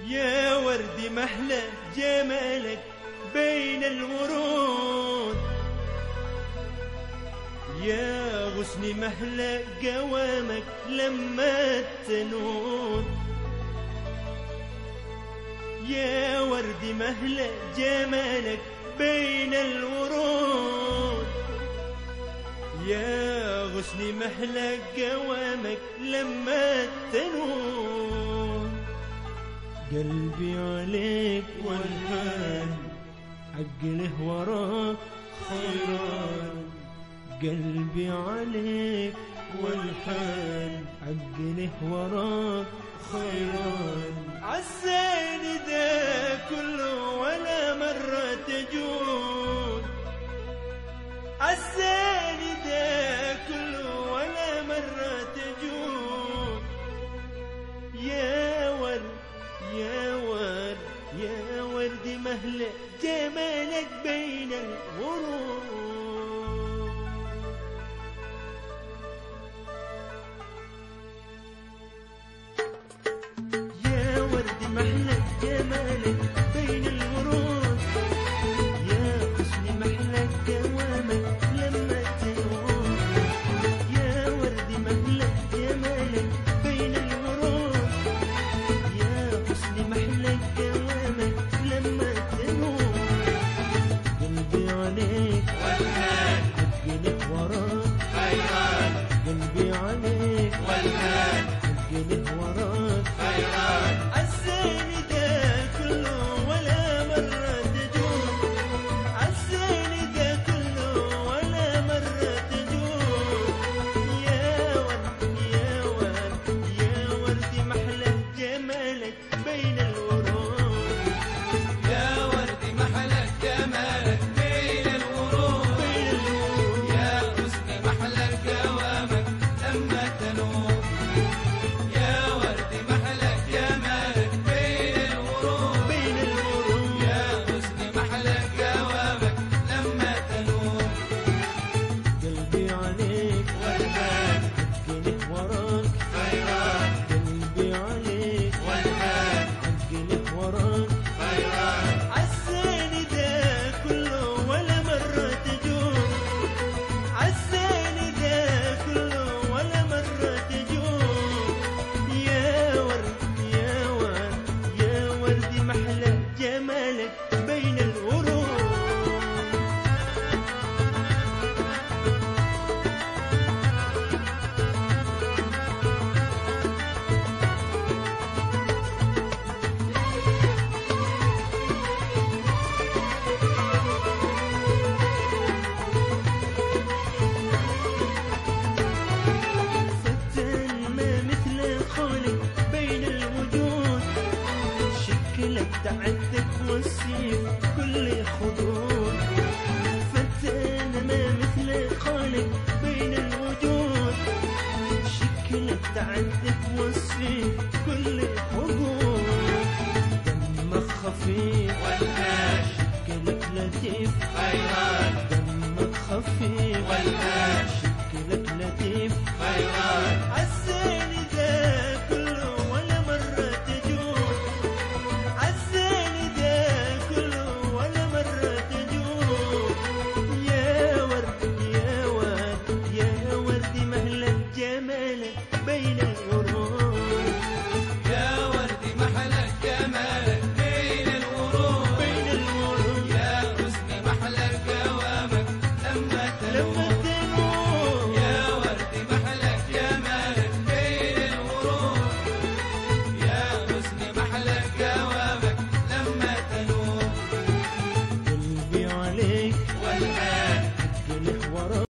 يا ورد محلى جمالك بين الورود يا غصن محلى قوامك لما تنود يا ورد مهلا جمالك بين الورود يا غصن محلى قوامك لما تنود قلبي عليك والحال عقله وراك خيران قلبي عليك والحال عقله وراك خيران عساني ذا كله ولا مرة تجود عساني ذا كله ولا مرة تجود يا ورد يا ورد يا ورد مهلا جمالك بين الورود يا ورد محلى جمالك بين الورود يا حسن محلى دوامك لما تنور يا ورد محلى جمالك بين الورود يا حسن محلى دوامك لما تنور قلبي عليك والهان حقنك وراك خيران قلبي عليك والهان حقنك وراك خيران عالزين ده كله ولا مرة تجوز عالزين ده كله ولا مرة تجوز يا ورد يا ورد يا ورد محلى جمالك بين الورود يا ورد محلى جمالك بين الورود بين الورود يا حسن محلى قوامك لما تنور يا ورد محلى جمالك بين الورود بين الورود يا حسن محلى قوامك لما تنور قلبي عليك والهان حقنك وراك خيران قلبي عليك والهان حقنك وراك خيران عالزين ده كله ولا مرة تجوز عالزين ده كله ولا مرة تجوز يا ورد يا ورد يا ورد محلى جمالك بين الورود فتان ما مثل خالق بين الوجود شكلك تعدك والسيف كل خدود فتان ما مثل خالق بين الوجود شكلك تعدك والسيف كل حقود دمك خفيف والهان شكلك لطيف خيران دمك خفيف والهان شكلك لطيف خيران عالزين ذا كله ولا مرة تجود عالزين ذا كله ولا مرة تجود يا ورد يا ورد يا ورد مهلا جمالك بين